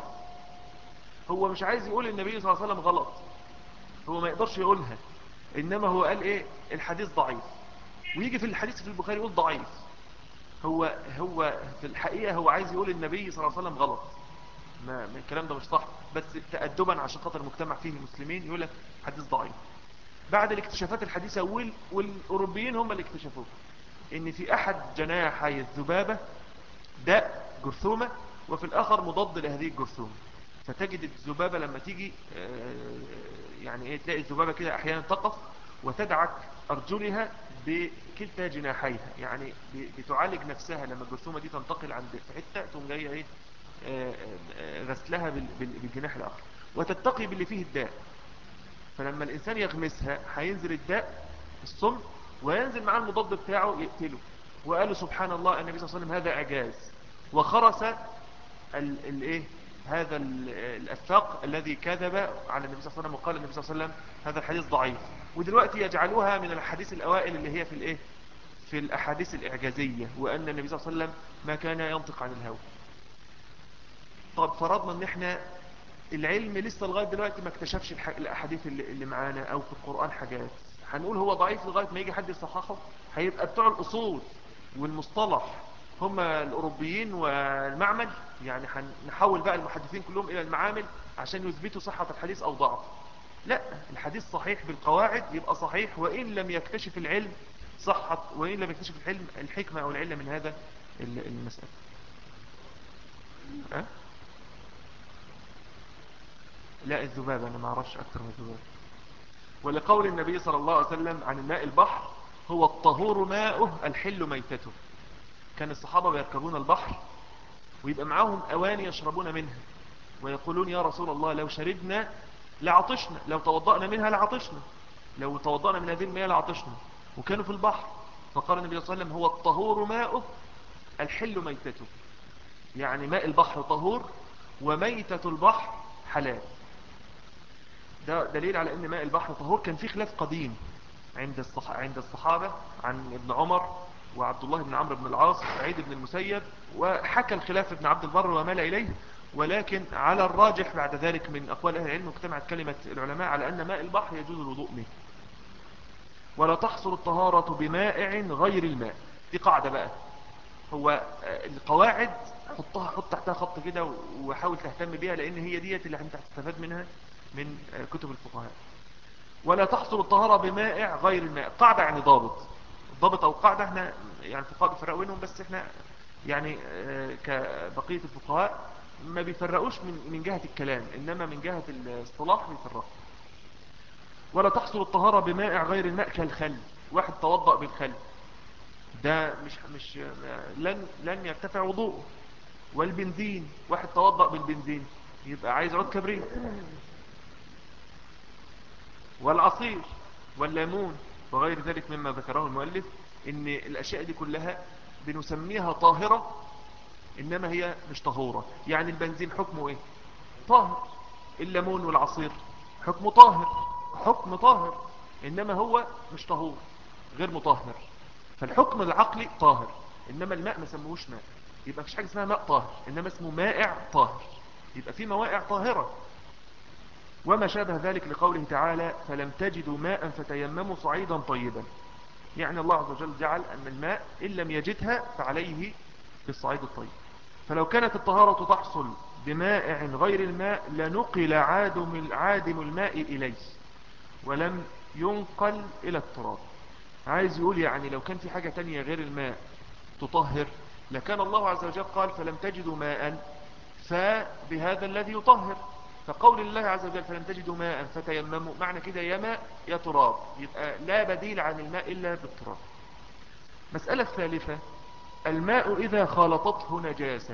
هو مش عايز يقول النبي صلى الله عليه وسلم غلط هو ما يقدرش يقولها إنما هو قال إيه الحديث ضعيف ويجي في الحديث في البخاري يقول ضعيف هو هو في الحقيقة هو عايز يقول النبي صلى الله عليه وسلم غلط ما الكلام ده مش صح بس تأدبا عشان خاطر المجتمع فيه المسلمين يقول لك حديث ضعيف بعد الاكتشافات الحديثة وال... والأوروبيين هم اللي اكتشفوه ان في احد جناحي الذبابة داء جرثومة وفي الاخر مضاد لهذه الجرثومة فتجد الذبابة لما تيجي يعني ايه تلاقي الذبابة كده احيانا تقف وتدعك ارجلها بكلتا جناحيها يعني بتعالج نفسها لما الجرثومة دي تنتقل عند في حتة تقوم جايه ايه غسلها بالجناح الاخر وتتقي باللي فيه الداء فلما الانسان يغمسها هينزل الداء الصم وينزل معاه المضاد بتاعه يقتله وقالوا سبحان الله النبي صلى الله عليه وسلم هذا اعجاز وخرس الايه هذا الافاق الذي كذب على النبي صلى الله عليه وسلم وقال النبي صلى الله عليه وسلم هذا الحديث ضعيف ودلوقتي يجعلوها من الحديث الاوائل اللي هي في الايه في الاحاديث الاعجازيه وان النبي صلى الله عليه وسلم ما كان ينطق عن الهوى طب فرضنا ان احنا العلم لسه لغايه دلوقتي ما اكتشفش الاحاديث اللي, اللي معانا او في القران حاجات هنقول هو ضعيف لغايه ما يجي حد يصححه هيبقى بتوع الاصول والمصطلح هم الاوروبيين والمعمل يعني هنحول بقى المحدثين كلهم الى المعامل عشان يثبتوا صحه الحديث او ضعفه لا الحديث صحيح بالقواعد يبقى صحيح وان لم يكتشف العلم صحت وان لم يكتشف العلم الحكمه او العله من هذا المساله أه؟ لا الذباب انا ما اعرفش اكتر من الذباب ولقول النبي صلى الله عليه وسلم عن الماء البحر هو الطهور ماؤه الحل ميتته كان الصحابة بيركبون البحر ويبقى معاهم اواني يشربون منها ويقولون يا رسول الله لو شربنا لعطشنا لو توضأنا منها لعطشنا لو توضأنا من هذه المياه لعطشنا وكانوا في البحر فقال النبي صلى الله عليه وسلم هو الطهور ماؤه الحل ميتته يعني ماء البحر طهور وميتة البحر حلال ده دليل على ان ماء البحر طهور كان في خلاف قديم عند الصح... عند الصحابة عن ابن عمر وعبد الله بن عمرو بن العاص وسعيد بن المسيب وحكى الخلاف ابن عبد البر ومال إليه ولكن على الراجح بعد ذلك من أقوال أهل العلم اجتمعت كلمة العلماء على أن ماء البحر يجوز الوضوء منه ولا تحصل الطهارة بمائع غير الماء دي قاعدة بقى هو القواعد حطها حط تحتها خط كده وحاول تهتم بيها لأن هي ديت اللي انت هتستفاد منها من كتب الفقهاء ولا تحصل الطهارة بمائع غير الماء قاعدة يعني ضابط ضابط او قاعدة احنا يعني الفقهاء بيفرقوا بينهم بس احنا يعني كبقية الفقهاء ما بيفرقوش من من جهة الكلام انما من جهة الاصطلاح بيفرقوا ولا تحصل الطهارة بمائع غير الماء كالخل واحد توضأ بالخل ده مش مش لن لن يرتفع وضوءه والبنزين واحد توضأ بالبنزين يبقى عايز عود كبريت والعصير والليمون وغير ذلك مما ذكره المؤلف ان الاشياء دي كلها بنسميها طاهرة انما هي مش طهورة يعني البنزين حكمه ايه طاهر الليمون والعصير حكمه طاهر حكم طاهر انما هو مش طهور غير مطهر فالحكم العقلي طاهر انما الماء ما سموهوش ماء يبقى مفيش حاجه اسمها ماء طاهر انما اسمه مائع طاهر يبقى في موائع طاهره وما شابه ذلك لقوله تعالى فلم تجدوا ماء فتيمموا صعيدا طيبا يعني الله عز وجل جعل أن الماء إن لم يجدها فعليه بالصعيد الطيب فلو كانت الطهارة تحصل بمائع غير الماء لنقل عادم, عادم الماء إليه ولم ينقل إلى التراب عايز يقول يعني لو كان في حاجة تانية غير الماء تطهر لكان الله عز وجل قال فلم تجدوا ماء فبهذا الذي يطهر فقول الله عز وجل فلم تجدوا ماء فتيمموا معنى كده يا ماء يا تراب يبقى لا بديل عن الماء إلا بالتراب مسألة الثالثة الماء إذا خالطته نجاسة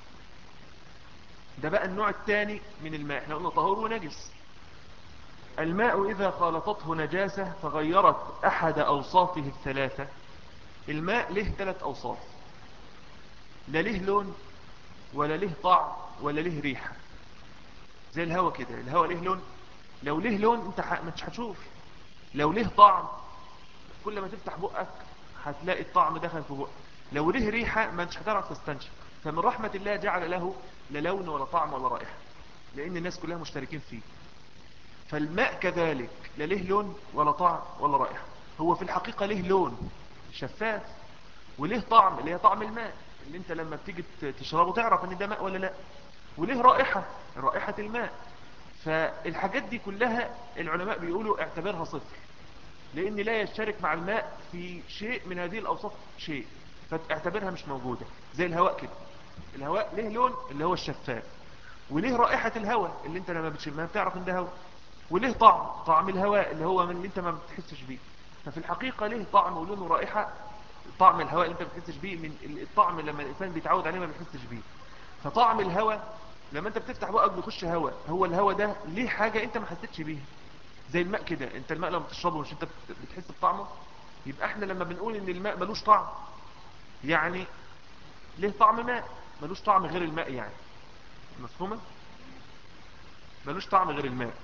ده بقى النوع الثاني من الماء احنا قلنا طهور ونجس الماء إذا خالطته نجاسة فغيرت أحد أوصافه الثلاثة الماء له ثلاث أوصاف لا له لون ولا له طعم ولا له ريحة زي الهواء كده الهواء له لون لو له لون انت مش هتشوف لو له طعم كل ما تفتح بقك هتلاقي الطعم دخل في بقك لو له ريحة ما انتش هتعرف تستنشق فمن رحمة الله جعل له لا لون ولا طعم ولا رائحة لأن الناس كلها مشتركين فيه فالماء كذلك لا له لون ولا طعم ولا رائحة هو في الحقيقة له لون شفاف وله طعم اللي هي طعم الماء اللي انت لما بتيجي تشربه تعرف ان ده ماء ولا لا وله رائحة رائحة الماء فالحاجات دي كلها العلماء بيقولوا اعتبرها صفر لان لا يشترك مع الماء في شيء من هذه الاوصاف شيء فاعتبرها مش موجودة زي الهواء كده الهواء له لون اللي هو الشفاف وليه رائحة الهواء اللي انت لما بتشمها بتعرف ان ده هواء وليه طعم طعم الهواء اللي هو من اللي انت ما بتحسش بيه ففي الحقيقة ليه طعم ولون ورائحة طعم الهواء اللي انت ما بتحسش بيه من الطعم لما الانسان بيتعود عليه ما بيحسش بيه فطعم الهواء لما انت بتفتح بقك بيخش هواء هو الهواء ده ليه حاجة انت ما حسيتش بيها زي الماء كده انت الماء لما بتشربه مش انت بتحس بطعمه يبقى احنا لما بنقول ان الماء ملوش طعم يعني ليه طعم ماء ملوش طعم غير الماء يعني مفهومة ملوش طعم غير الماء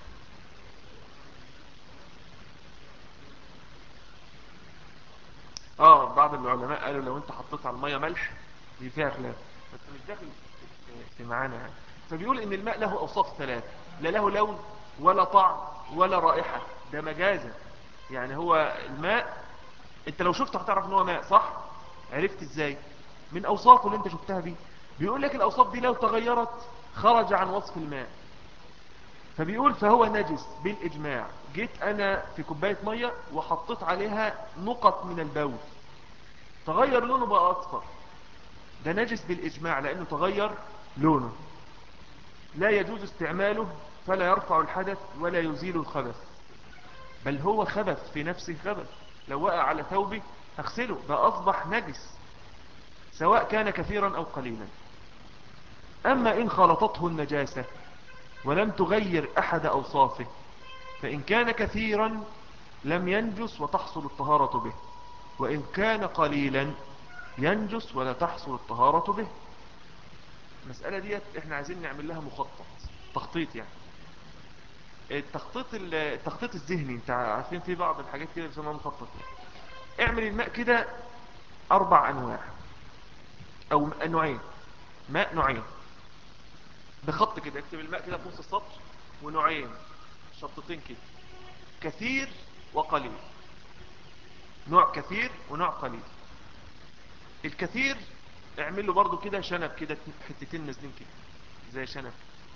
اه بعض العلماء قالوا لو انت حطيت على المية ملح دي فيها خلاف بس مش داخل في معانا يعني فبيقول ان الماء له اوصاف ثلاثة لا له لون ولا طعم ولا رائحة ده مجازا يعني هو الماء انت لو شفته هتعرف ان هو ماء صح عرفت ازاي من اوصافه اللي انت شفتها دي بيقول لك الاوصاف دي لو تغيرت خرج عن وصف الماء فبيقول فهو نجس بالاجماع جيت انا في كوباية مية وحطيت عليها نقط من البول تغير لونه بقى اصفر ده نجس بالاجماع لانه تغير لونه لا يجوز استعماله فلا يرفع الحدث ولا يزيل الخبث بل هو خبث في نفسه خبث لو وقع على ثوبي اغسله ده اصبح نجس سواء كان كثيرا او قليلا اما ان خلطته النجاسة ولم تغير احد اوصافه فان كان كثيرا لم ينجس وتحصل الطهارة به وان كان قليلا ينجس ولا تحصل الطهارة به المسألة ديت احنا عايزين نعمل لها مخطط تخطيط يعني التخطيط التخطيط الذهني انت عارفين في بعض الحاجات كده بيسموها مخطط اعمل الماء كده اربع انواع او نوعين ماء نوعين بخط كده اكتب الماء كده في نص السطر ونوعين شطتين كده كثير وقليل نوع كثير ونوع قليل الكثير اعمل له برضو كده شنب كده حتتين نازلين كده زي شنب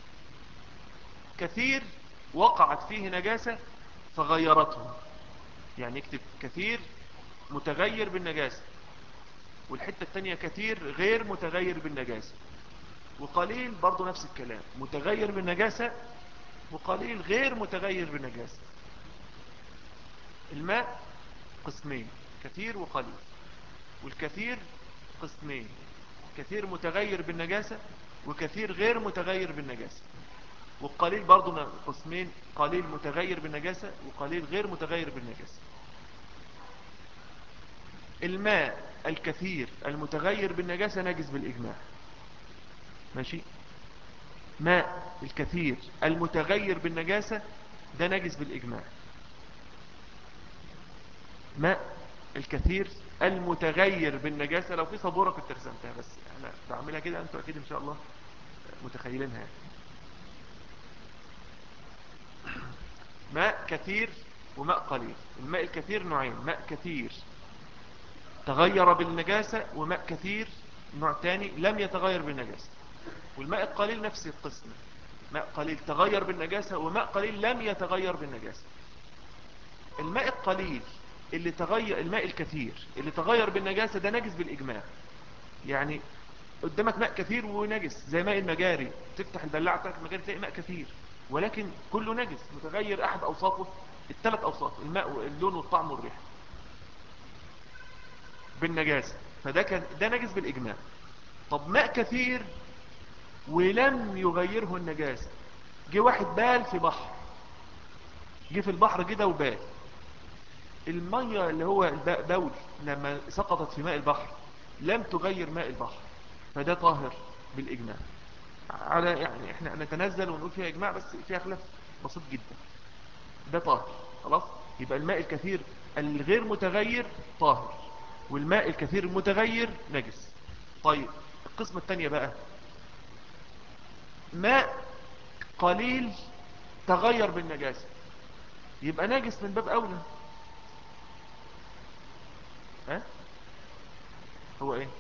كثير وقعت فيه نجاسة فغيرته يعني اكتب كثير متغير بالنجاسة والحتة التانية كثير غير متغير بالنجاسة وقليل برضو نفس الكلام متغير بالنجاسة وقليل غير متغير بالنجاسة الماء قسمين كثير وقليل والكثير قسمين كثير متغير بالنجاسة وكثير غير متغير بالنجاسة والقليل برضو قسمين قليل متغير بالنجاسة وقليل غير متغير بالنجاسة الماء الكثير المتغير بالنجاسة نجس بالإجماع ماشي ماء الكثير المتغير بالنجاسة ده نجس بالإجماع ماء الكثير المتغير بالنجاسة لو في صبورة كنت رسمتها بس انا بعملها كده انتوا اكيد ان شاء الله متخيلينها يعني. ماء كثير وماء قليل الماء الكثير نوعين ماء كثير تغير بالنجاسة وماء كثير نوع تاني لم يتغير بالنجاسة والماء القليل نفس القسم ماء قليل تغير بالنجاسة وماء قليل لم يتغير بالنجاسة الماء القليل اللي تغير الماء الكثير اللي تغير بالنجاسة ده نجس بالإجماع يعني قدامك ماء كثير ونجس زي ماء المجاري تفتح البلاعة بتاعت المجاري تلاقي ماء كثير ولكن كله نجس متغير احد اوصافه الثلاث اوصاف الماء واللون والطعم والريحه بالنجاسه فده كان ده نجس بالاجماع طب ماء كثير ولم يغيره النجاسه جه واحد بال في بحر جه في البحر كده وبال المية اللي هو البول لما سقطت في ماء البحر لم تغير ماء البحر فده طاهر بالإجماع على يعني احنا نتنزل ونقول فيها إجماع بس فيها خلاف بسيط جدا ده طاهر خلاص يبقى الماء الكثير الغير متغير طاهر والماء الكثير المتغير نجس طيب القسمة الثانية بقى ماء قليل تغير بالنجاسة يبقى نجس من باب أولى ها هو ايه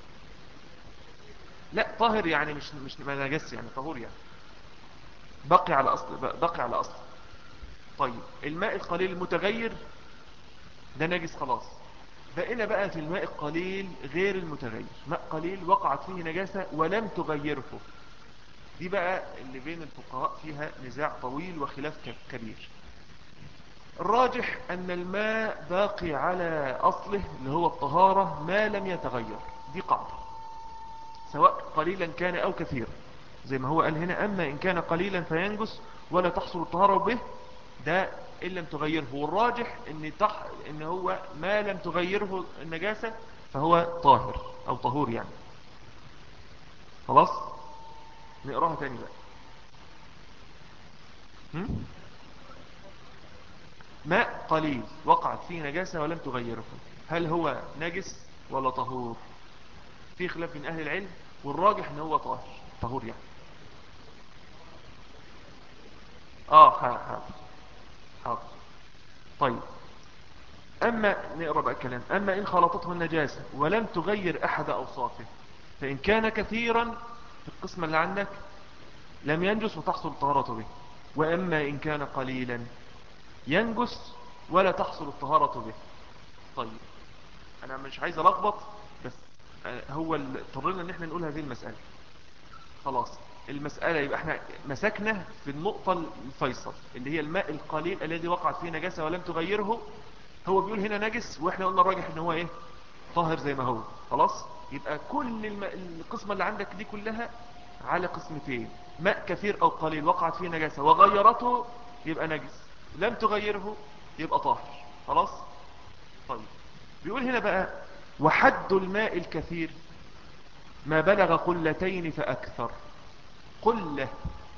لا طاهر يعني مش مش ما نجس يعني طهور يعني بقي على اصل بقي على اصل طيب الماء القليل المتغير ده نجس خلاص بقينا بقى في الماء القليل غير المتغير ماء قليل وقعت فيه نجاسة ولم تغيره دي بقى اللي بين الفقهاء فيها نزاع طويل وخلاف كبير الراجح أن الماء باقي على أصله اللي هو الطهارة ما لم يتغير دي قاعدة سواء قليلا كان أو كثيرا زي ما هو قال هنا أما إن كان قليلا فينجس ولا تحصل الطهارة به ده إن لم تغيره والراجح إن, تح... إن هو ما لم تغيره النجاسة فهو طاهر أو طهور يعني خلاص نقراها تاني بقى هم؟ ماء قليل وقعت فيه نجاسة ولم تغيره هل هو نجس ولا طهور في خلاف من أهل العلم والراجح ان هو طاهر طهور يعني اه حاضر حاضر طيب أما نقرأ بقى الكلام أما إن خلطته النجاسة ولم تغير أحد أوصافه فإن كان كثيرا في القسمة اللي عندك لم ينجس وتحصل الطهارة به وأما إن كان قليلا ينجس ولا تحصل الطهارة به طيب انا مش عايز الخبط بس هو اضطرينا ان احنا نقول هذه المسألة خلاص المسألة يبقى احنا مسكنا في النقطة الفيصل اللي هي الماء القليل الذي وقعت فيه نجاسة ولم تغيره هو بيقول هنا نجس واحنا قلنا الراجح ان هو ايه طاهر زي ما هو خلاص يبقى كل الم... القسمة اللي عندك دي كلها على قسمتين ماء كثير او قليل وقعت فيه نجاسة وغيرته يبقى نجس لم تغيره يبقى طاهر خلاص طيب بيقول هنا بقى وحد الماء الكثير ما بلغ قلتين فأكثر قلة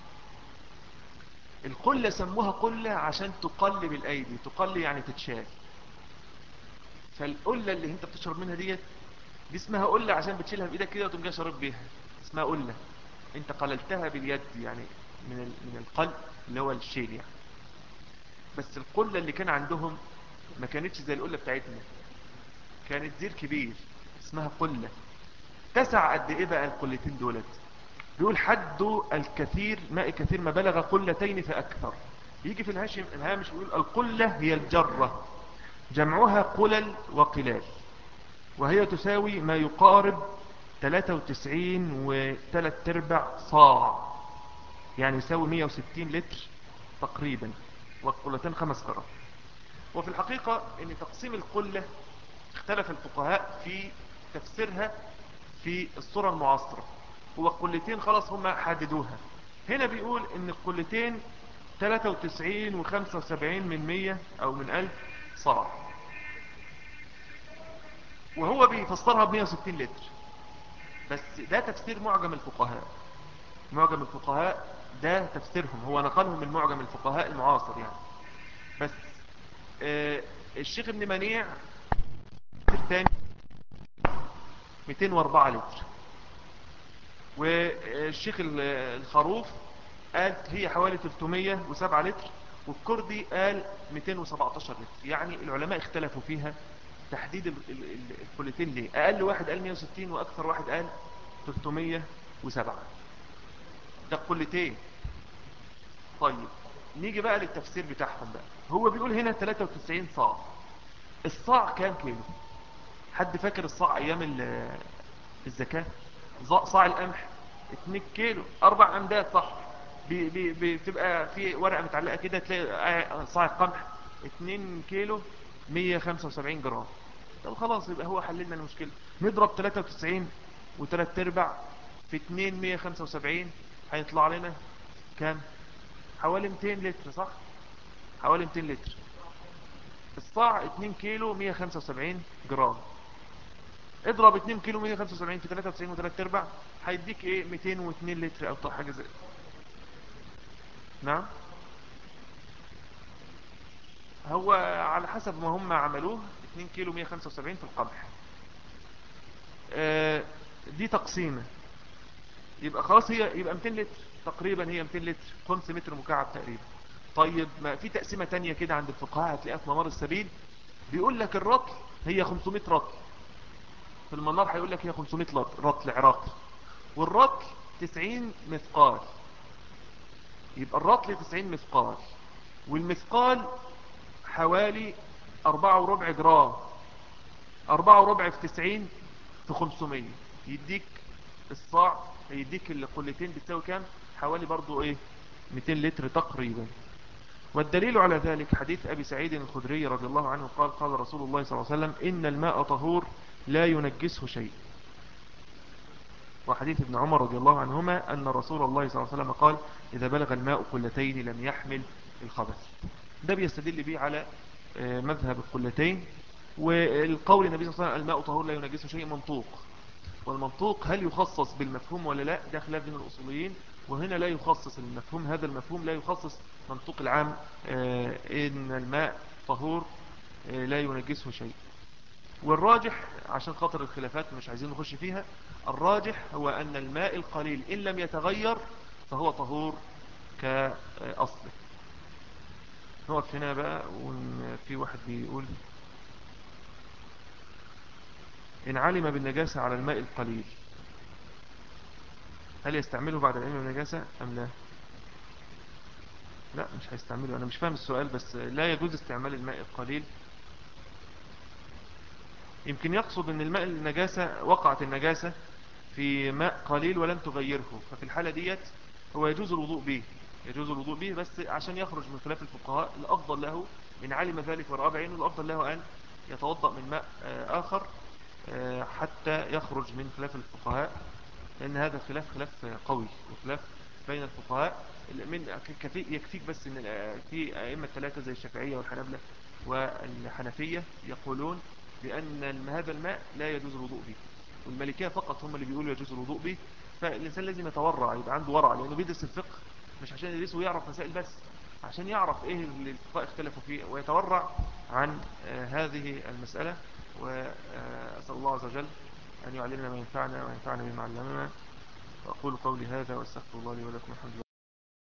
القلة سموها قلة عشان تقل بالأيدي تقل يعني تتشال فالقلة اللي انت بتشرب منها ديت دي اسمها قلة عشان بتشيلها بإيدك كده وتقوم جاي شارب بيها اسمها قلة انت قللتها باليد يعني من من القلب اللي هو الشيل يعني بس القلة اللي كان عندهم ما كانتش زي القلة بتاعتنا كانت زير كبير اسمها قلة تسع قد ايه بقى القلتين دولت بيقول حد الكثير ماء كثير ما بلغ قلتين فأكثر يجي في الهاشم الهامش يقول القلة هي الجرة جمعها قلل وقلال وهي تساوي ما يقارب 93 و 3 ارباع صاع يعني يساوي 160 لتر تقريبا والقلتين خمس كرات وفي الحقيقة ان تقسيم القلة اختلف الفقهاء في تفسيرها في الصورة المعاصرة هو القلتين خلاص هم حددوها هنا بيقول ان القلتين 93 و75 من 100 او من 1000 صاع وهو بيفسرها ب 160 لتر بس ده تفسير معجم الفقهاء معجم الفقهاء ده تفسيرهم هو نقلهم من معجم الفقهاء المعاصر يعني بس آه الشيخ ابن منيع الثاني 204 لتر والشيخ الخروف قال هي حوالي 307 لتر والكردي قال 217 لتر يعني العلماء اختلفوا فيها تحديد الكلتين ليه اقل واحد قال 160 واكثر واحد قال 307 ده كلتين طيب نيجي بقى للتفسير بتاعهم بقى هو بيقول هنا 93 صاع الصاع كام كيلو حد فاكر الصاع ايام الزكاة صاع القمح 2 كيلو اربع امداد صح بي بي بتبقى في ورقة متعلقة كده تلاقي صاع القمح 2 كيلو 175 جرام طب خلاص يبقى هو حللنا المشكلة نضرب 93 و3 ارباع في 2 175 هيطلع لنا كام حوالي 200 لتر صح حوالي 200 لتر الصاع 2 كيلو 175 جرام اضرب 2 كيلو 175 في 93 و3 ارباع هيديك ايه 202 لتر او حاجه زي نعم هو على حسب ما هم عملوه 2 كيلو 175 في القمح آه، دي تقسيمه يبقى خلاص هي يبقى 200 لتر تقريبا هي 200 لتر 5 متر مكعب تقريبا طيب ما في تقسيمه تانية كده عند الفقهاء هتلاقيها في ممر السبيل بيقول لك الرطل هي 500 رطل في المنار هيقول لك هي 500 رطل عراقي والرطل 90 مثقال يبقى الرطل 90 مثقال والمثقال حوالي 4 وربع جرام 4 وربع في 90 في 500 يديك الصاع يديك القلتين بتساوي كام حوالي برضو ايه 200 لتر تقريبا والدليل على ذلك حديث أبي سعيد الخدري رضي الله عنه قال قال رسول الله صلى الله عليه وسلم إن الماء طهور لا ينجسه شيء وحديث ابن عمر رضي الله عنهما أن رسول الله صلى الله عليه وسلم قال إذا بلغ الماء قلتين لم يحمل الخبث ده بيستدل به على آه، مذهب القلتين والقول النبي صلى الله عليه وسلم الماء طهور لا ينجسه شيء منطوق والمنطوق هل يخصص بالمفهوم ولا لا ده خلاف بين الأصوليين وهنا لا يخصص المفهوم هذا المفهوم لا يخصص منطوق العام آه، إن الماء طهور آه، لا ينجسه شيء والراجح عشان خاطر الخلافات مش عايزين نخش فيها الراجح هو أن الماء القليل إن لم يتغير فهو طهور كأصله نقف هنا بقى وفي واحد بيقول إن علم بالنجاسة على الماء القليل هل يستعمله بعد العلم بالنجاسة أم لا لا مش هيستعمله أنا مش فاهم السؤال بس لا يجوز استعمال الماء القليل يمكن يقصد ان الماء النجاسة وقعت النجاسة في ماء قليل ولم تغيره ففي الحالة ديت هو يجوز الوضوء به يجوز الوضوء به بس عشان يخرج من خلاف الفقهاء الأفضل له إن علم ذلك ورأى بعينه الأفضل له أن يتوضأ من ماء آه، آخر آه، حتى يخرج من خلاف الفقهاء لأن هذا خلاف خلاف قوي وخلاف بين الفقهاء من يكفيك بس ان في ائمه الثلاثه زي الشافعيه والحنابلة والحنفيه يقولون بان هذا الماء لا يجوز الوضوء به والمالكيه فقط هم اللي بيقولوا يجوز الوضوء به فالانسان لازم يتورع يبقى عنده ورع لانه بيدرس الفقه مش عشان يدرسه ويعرف مسائل بس عشان يعرف ايه اللي الفقهاء اختلفوا فيه ويتورع عن آه، هذه المسألة وأسأل الله عز وجل أن يعلمنا ما ينفعنا وينفعنا بما علمنا وأقول قولي هذا واستغفر الله لي ولكم الحمد لله